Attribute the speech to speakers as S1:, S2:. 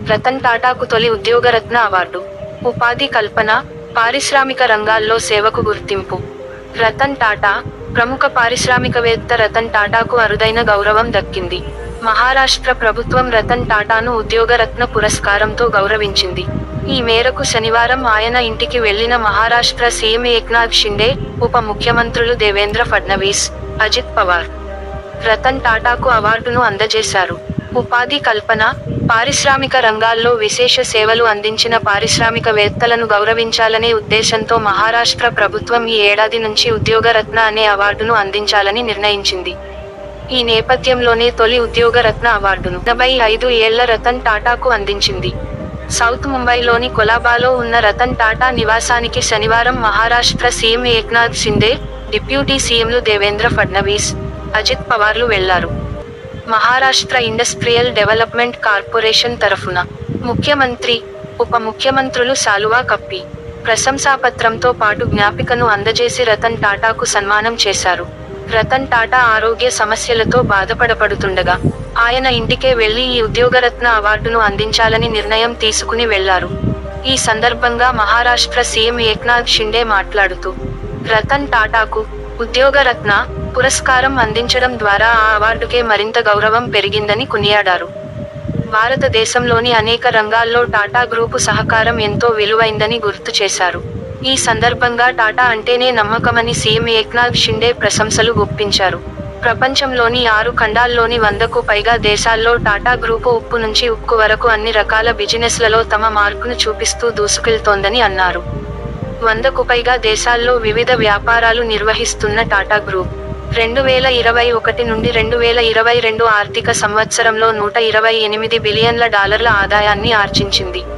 S1: రతన్ టాటాకు తొలి ఉద్యోగరత్న అవార్డు ఉపాధి కల్పన పారిశ్రామిక రంగాల్లో సేవకు గుర్తింపు రతన్ టాటా ప్రముఖ పారిశ్రామికవేత్త రతన్ టాటాకు అరుదైన గౌరవం దక్కింది మహారాష్ట్ర ప్రభుత్వం రతన్ టాటాను ఉద్యోగరత్న పురస్కారంతో గౌరవించింది ఈ మేరకు శనివారం ఆయన ఇంటికి వెళ్లిన మహారాష్ట్ర సీఎం ఏక్నాథ్ షిండే ఉప ముఖ్యమంత్రులు దేవేంద్ర ఫడ్నవీస్ అజిత్ పవార్ రతన్ టాటాకు అవార్డును అందజేశారు ఉపాధి కల్పన పారిశ్రామిక రంగాల్లో విశేష సేవలు అందించిన పారిశ్రామికవేత్తలను గౌరవించాలనే ఉద్దేశంతో మహారాష్ట్ర ప్రభుత్వం ఈ ఏడాది నుంచి ఉద్యోగరత్న అనే అవార్డును అందించాలని నిర్ణయించింది ఈ నేపథ్యంలోనే తొలి ఉద్యోగరత్న అవార్డును ఎనభై ఐదు ఏళ్ల రతన్ టాటాకు అందించింది సౌత్ ముంబైలోని కొలాబాలో ఉన్న రతన్ టాటా నివాసానికి శనివారం మహారాష్ట్ర సీఎం ఏక్నాథ్ షిండే డిప్యూటీ సీఎంలు దేవేంద్ర ఫడ్నవీస్ అజిత్ పవార్లు వెళ్లారు మహారాష్ట్ర ఇండస్ట్రియల్ డెవలప్మెంట్ కార్పొరేషన్ తరఫున ముఖ్యమంత్రి ఉప ముఖ్యమంత్రులు సాలువా కప్పి ప్రశంసాపత్రంతో పాటు జ్ఞాపికను అందజేసి రతన్ టాటాకు సన్మానం చేశారు రతన్ టాటా ఆరోగ్య సమస్యలతో బాధపడపడుతుండగా ఆయన ఇంటికే వెళ్లి ఈ ఉద్యోగరత్న అవార్డును అందించాలని నిర్ణయం తీసుకుని వెళ్లారు ఈ సందర్భంగా మహారాష్ట్ర సీఎం ఏక్నాథ్ షిండే మాట్లాడుతూ రతన్ టాటాకు ఉద్యోగరత్న పురస్కారం అందించడం ద్వారా ఆ అవార్డుకే మరింత గౌరవం పెరిగిందని కొనియాడారు భారతదేశంలోని అనేక రంగాల్లో టాటా గ్రూపు సహకారం ఎంతో విలువైందని గుర్తు చేశారు ఈ సందర్భంగా టాటా అంటేనే నమ్మకమని సీఎం ఏక్నాథ్ షిండే ప్రశంసలు గుప్పించారు ప్రపంచంలోని ఆరు ఖండాల్లోని వందకు పైగా దేశాల్లో టాటా గ్రూపు ఉప్పు నుంచి ఉక్కు వరకు అన్ని రకాల బిజినెస్లలో తమ మార్కును చూపిస్తూ దూసుకెళ్తోందని అన్నారు వందకు పైగా దేశాల్లో వివిధ వ్యాపారాలు నిర్వహిస్తున్న టాటా గ్రూప్ రెండు వేల ఇరవై ఒకటి నుండి రెండు వేల ఇరవై రెండు ఆర్థిక సంవత్సరంలో నూట ఇరవై ఎనిమిది బిలియన్ల డాలర్ల ఆదాయాన్ని ఆర్జించింది